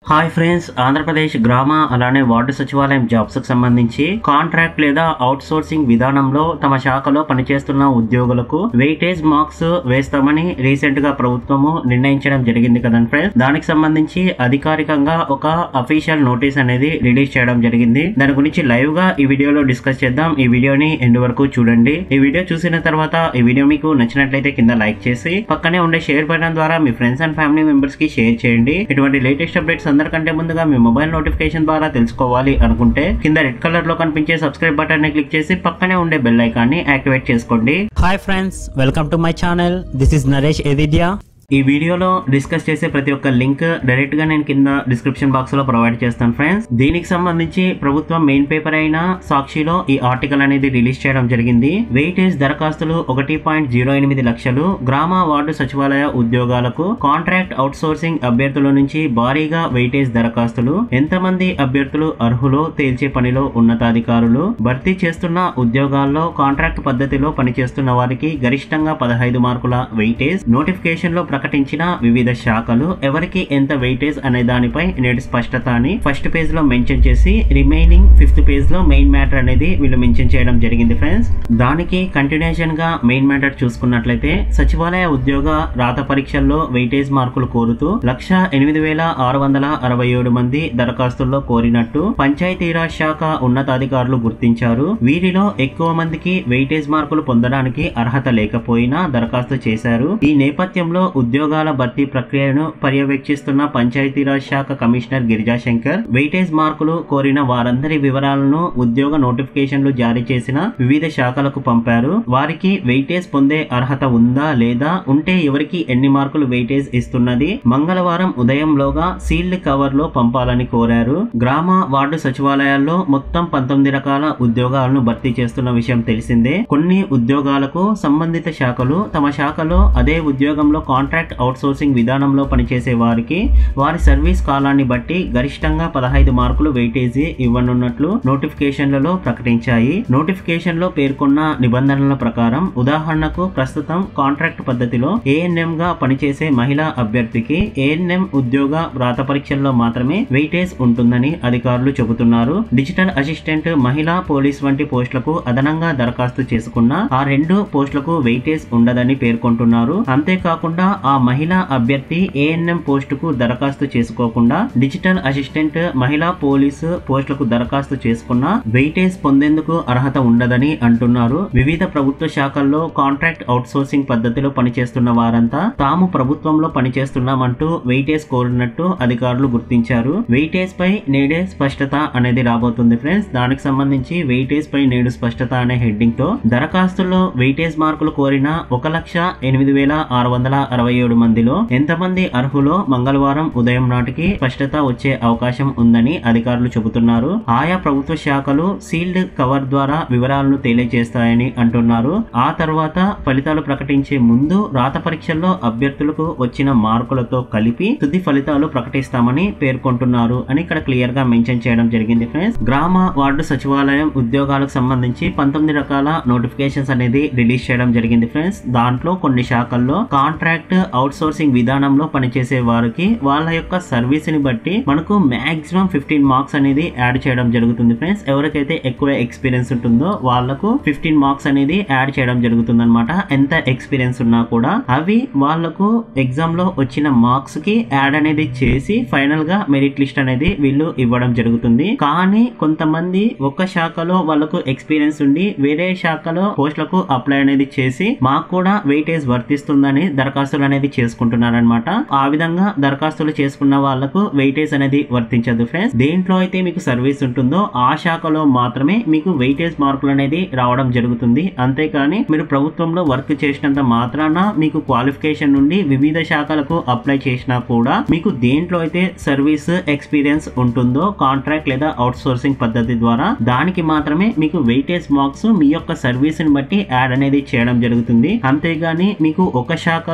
hi friends Andhra Pradesh గ్రామ అలానే ward సచివాలయం జాబ్స్ కు సంబంధించి కాంట్రాక్ట్ లేదా అవుట్ సోర్సింగ్ విధానంలో తమ శాఖలో పనిచేస్తున్న ఉద్యోగులకు వెయిటేజ్ మార్క్స్ వేస్తామని రీసెంట్ గా ప్రభుత్వము నిర్ణయించడం జరిగింది కదండి ఫ్రెండ్స్ దానికి సంబంధించి అధికారికంగా ఒక అఫీషియల్ నోటీస్ అనేది రిలీజ్ చేయడం జరిగింది దాని గురించి లైవ్ గా ఈ వీడియోలో డిస్కస్ చేద్దాం ఈ వీడియోని ఎండ్ వరకు చూడండి ఈ వీడియో చూసిన తర్వాత ఈ వీడియో మీకు నచ్చినట్లయితే కింద లైక్ చేసి పక్కనే ఉండే షేర్ బటన్ ద్వారా మీ ఫ్రెండ్స్ అండ్ ఫ్యామిలీ మెంబర్స్ కి షేర్ చేయండి ఇటువంటి లేటెస్ట్ అప్డేట్స్ అందరికంటే ముందుగా మీ మొబైల్ నోటిఫికేషన్ ద్వారా తెలుసుకోవాలి అనుకుంటే కింద రెడ్ కలర్ లో కనిపించే సబ్స్క్రైబ్ బటన్ ని క్లిక్ చేసి పక్కనే ఉండే బెల్ ఐకాన్ ని యాక్టివేట్ చేసుకోండి hi friends welcome to my channel this is Naresh ఎదిద్యా ఈ వీడియోలో డిస్కస్ చేసే ప్రతి ఒక్క లింక్ డైరెక్ట్ గా నేను కింద డిస్క్రిప్షన్ బాక్స్ లో ప్రొవైడ్ చేస్తాను ఫ్రెండ్స్ దీనికి సంబంధించి ప్రభుత్వం మెయిన్ పేపర్ అయిన సాక్షిలో ఈ ఆర్టికల్ అనేది రిలీజ్ చేయడం జరిగింది వెయిటేజ్ దరఖాస్తులు ఒకటి పాయింట్ జీరో ఎనిమిది లక్షలు గ్రామ వార్డు సచివాలయ ఉద్యోగాలకు కాంట్రాక్ట్ అవుట్ సోర్సింగ్ అభ్యర్థుల నుంచి భారీగా వెయిటేజ్ దరఖాస్తులు ఎంతమంది అభ్యర్థులు అర్హులో తేల్చే పనిలో ఉన్నతాధికారులు భర్తీ చేస్తున్న ఉద్యోగాల్లో కాంట్రాక్ట్ పద్ధతిలో పనిచేస్తున్న వారికి గరిష్టంగా పదహైదు మార్కుల వెయిటేజ్ నోటిఫికేషన్ లో ప్రకటించిన వివిధ శాఖలు ఎవరికి ఎంత వెయిటేజ్ అనే దానిపై నేటి స్పష్టత అని ఫస్ట్ పేజ్ లో మెన్షన్ చేసి రిమైనింగ్ ఫిఫ్త్ పేజ్ లో మెయిన్ మ్యాటర్ అనేది వీళ్ళు మెన్షన్ చేయడం జరిగింది ఫ్రెండ్స్ దానికి కంటిన్యూషన్ గా మెయిన్ మ్యాటర్ చూసుకున్నట్లయితే సచివాలయ ఉద్యోగ రాత పరీక్షల్లో వెయిటేజ్ మార్కులు కోరుతూ లక్ష ఎనిమిది వేల ఆరు వందల అరవై ఏడు మంది దరఖాస్తుల్లో కోరినట్టు పంచాయతీరాజ్ శాఖ ఉన్నతాధికారులు గుర్తించారు వీరిలో ఎక్కువ మందికి వెయిటేజ్ మార్కులు పొందడానికి అర్హత లేకపోయినా దరఖాస్తు చేశారు ఈ నేపథ్యంలో ఉద్యోగాల భర్తీ ప్రక్రియను పర్యవేక్షిస్తున్న పంచాయతీరాజ్ శాఖ కమిషనర్ గిరిజాశంకర్ వెయిటేజ్ మార్కులు కోరిన వారందరి వివరాలను ఉద్యోగ నోటిఫికేషన్లు జారీ చేసిన వివిధ శాఖలకు పంపారు వారికి వెయిటేజ్ పొందే అర్హత ఉందా లేదా ఉంటే ఎవరికి ఎన్ని మార్కులు వెయిటేజ్ ఇస్తున్నది మంగళవారం ఉదయంలోగా సీల్డ్ కవర్ లో పంపాలని కోరారు గ్రామ వార్డు సచివాలయాల్లో మొత్తం పంతొమ్మిది రకాల ఉద్యోగాలను భర్తీ చేస్తున్న విషయం తెలిసిందే కొన్ని ఉద్యోగాలకు సంబంధిత శాఖలు తమ శాఖలో అదే ఉద్యోగంలో కాంట్రాక్ట్ అవుట్ సోర్సింగ్ విధానంలో పనిచేసే వారికి వారి సర్వీస్ కాలాన్ని బట్టి గరిష్టంగా పదహైదు మార్కులు వెయిటేజీ ఇవ్వనున్నట్లు నోటిఫికేషన్లలో ప్రకటించాయి నోటిఫికేషన్ లో పేర్కొన్న నిబంధనల ప్రకారం ఉదాహరణకు ప్రస్తుతం కాంట్రాక్ట్ పద్ధతిలో ఏఎన్ఎం గా పనిచేసే మహిళా అభ్యర్థికి ఏఎన్ఎం ఉద్యోగ వ్రాత పరీక్షల్లో మాత్రమే వెయిటేజ్ ఉంటుందని అధికారులు చెబుతున్నారు డిజిటల్ అసిస్టెంట్ మహిళా పోలీస్ వంటి పోస్టులకు అదనంగా దరఖాస్తు చేసుకున్న ఆ రెండు పోస్టులకు వెయిటేజ్ ఉండదని పేర్కొంటున్నారు అంతేకాకుండా ఆ మహిళా అభ్యర్థి ఏఎన్ఎం పోస్టుకు దరఖాస్తు చేసుకోకుండా డిజిటల్ అసిస్టెంట్ మహిళా పోలీసు పోస్టులకు దరఖాస్తు చేసుకున్న వెయిటేజ్ పొందేందుకు అర్హత ఉండదని అంటున్నారు వివిధ ప్రభుత్వ శాఖల్లో కాంట్రాక్ట్ అవుట్ సోర్సింగ్ పద్ధతిలో పనిచేస్తున్న వారంతా తాము ప్రభుత్వంలో పనిచేస్తున్నామంటూ వెయిటేజ్ కోరినట్టు అధికారులు గుర్తించారు వెయిటేజ్ పై నేడే స్పష్టత అనేది రాబోతుంది ఫ్రెండ్స్ దానికి సంబంధించి వెయిటేజ్ పై నేడు స్పష్టత అనే హెడ్డింగ్ తో దరఖాస్తుల్లో వెయిటేజ్ మార్కులు కోరిన ఒక లక్ష ఎనిమిది వేల ఆరు వందల అరవై ఏడు మందిలో ఎంతమంది అర్హులో మంగళవారం ఉదయం నాటికి స్పష్టత వచ్చే అవకాశం ఉందని అధికారులు చెబుతున్నారు ఆయా ప్రభుత్వ శాఖలు సీల్డ్ కవర్ ద్వారా వివరాలను తెలియజేస్తాయని అంటున్నారు ఆ తర్వాత ఫలితాలు ప్రకటించే ముందు రాత పరీక్షల్లో అభ్యర్థులకు వచ్చిన మార్కులతో కలిపి తుది ఫలితాలు ప్రకటిస్తామని పేర్కొంటున్నారు అని ఇక్కడ క్లియర్ గా మెన్షన్ చేయడం జరిగింది ఫ్రెండ్స్ గ్రామ వార్డు సచివాలయం ఉద్యోగాలకు సంబంధించి పంతొమ్మిది రకాల నోటిఫికేషన్స్ అనేది రిలీజ్ చేయడం జరిగింది ఫ్రెండ్స్ దాంట్లో కొన్ని శాఖల్లో కాంట్రాక్ట్ అవుట్ సోర్సింగ్ విధానంలో పనిచేసే వారికి వాళ్ళ యొక్క సర్వీస్ ని బట్టి మనకు మాక్సిమం ఫిఫ్టీన్ మార్క్స్ అనేది యాడ్ చేయడం జరుగుతుంది ఫ్రెండ్స్ ఎవరికైతే ఎక్కువ ఎక్స్పీరియన్స్ ఉంటుందో వాళ్ళకు ఫిఫ్టీన్ మార్క్స్ అనేది యాడ్ చేయడం జరుగుతుంది అనమాట ఎంత ఎక్స్పీరియన్స్ ఉన్నా కూడా అవి వాళ్ళకు ఎగ్జామ్ లో వచ్చిన మార్క్స్ కి యాడ్ అనేది చేసి ఫైనల్ గా మెరిట్ లిస్ట్ అనేది వీళ్ళు ఇవ్వడం జరుగుతుంది కానీ కొంతమంది ఒక శాఖలో వాళ్ళకు ఎక్స్పీరియన్స్ ఉండి వేరే శాఖలో పోస్టులకు అప్లై అనేది చేసి మాకు కూడా వెయిటేజ్ వర్తిస్తుందని దరఖాస్తులు అనేది చేసుకుంటున్నారు అనమాట ఆ విధంగా దరఖాస్తులు చేసుకున్న వాళ్ళకు వెయిటేజ్ అనేది వర్తించదు ఫ్రెండ్స్ దేంట్లో అయితే మీకు సర్వీస్ ఉంటుందో ఆ శాఖలో మాత్రమే మీకు వెయిటేజ్ మార్కులు అనేది రావడం జరుగుతుంది అంతేకాని మీరు ప్రభుత్వంలో వర్క్ చేసినంత మాత్రాన మీకు క్వాలిఫికేషన్ నుండి వివిధ శాఖలకు అప్లై చేసినా కూడా మీకు దేంట్లో అయితే సర్వీస్ ఎక్స్పీరియన్స్ ఉంటుందో కాంట్రాక్ట్ లేదా అవుట్ సోర్సింగ్ పద్ధతి ద్వారా దానికి మాత్రమే మీకు వెయిటేజ్ మార్క్స్ మీ యొక్క సర్వీస్ ని బట్టి యాడ్ అనేది చేయడం జరుగుతుంది అంతేగాని మీకు ఒక శాఖలో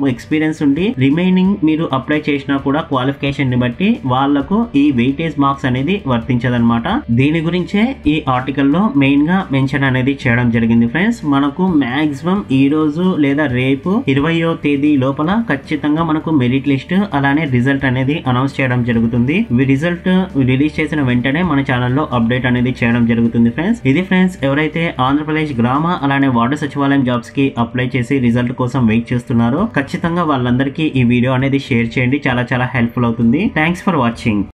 ఎక్స్పీరియన్స్ ఉండి రిమైనింగ్ మీరు అప్లై చేసినా కూడా క్వాలిఫికేషన్ ని బట్టి వాళ్లకు ఈ వెయిటేజ్ మార్క్స్ అనేది వర్తించదన్నమాట దీని గురించే ఈ ఆర్టికల్ లో మెయిన్ గా మెన్షన్ అనేది చేయడం జరిగింది ఫ్రెండ్స్ మనకు మాక్సిమం ఈ రోజు లేదా రేపు ఇరవయో తేదీ లోపల ఖచ్చితంగా మనకు మెరిట్ లిస్ట్ అలానే రిజల్ట్ అనేది అనౌన్స్ చేయడం జరుగుతుంది ఈ రిజల్ట్ రిలీజ్ చేసిన వెంటనే మన ఛానల్లో అప్డేట్ అనేది చేయడం జరుగుతుంది ఫ్రెండ్స్ ఇది ఫ్రెండ్స్ ఎవరైతే ఆంధ్రప్రదేశ్ గ్రామ అలానే వార్డు సచివాలయం జాబ్స్ కి అప్లై చేసి రిజల్ట్ కోసం వెయిట్ చేస్తున్నారో ఖచ్చితంగా వాళ్ళందరికీ ఈ వీడియో అనేది షేర్ చేయండి చాలా చాలా హెల్ప్ఫుల్ అవుతుంది థ్యాంక్స్ ఫర్ వాచింగ్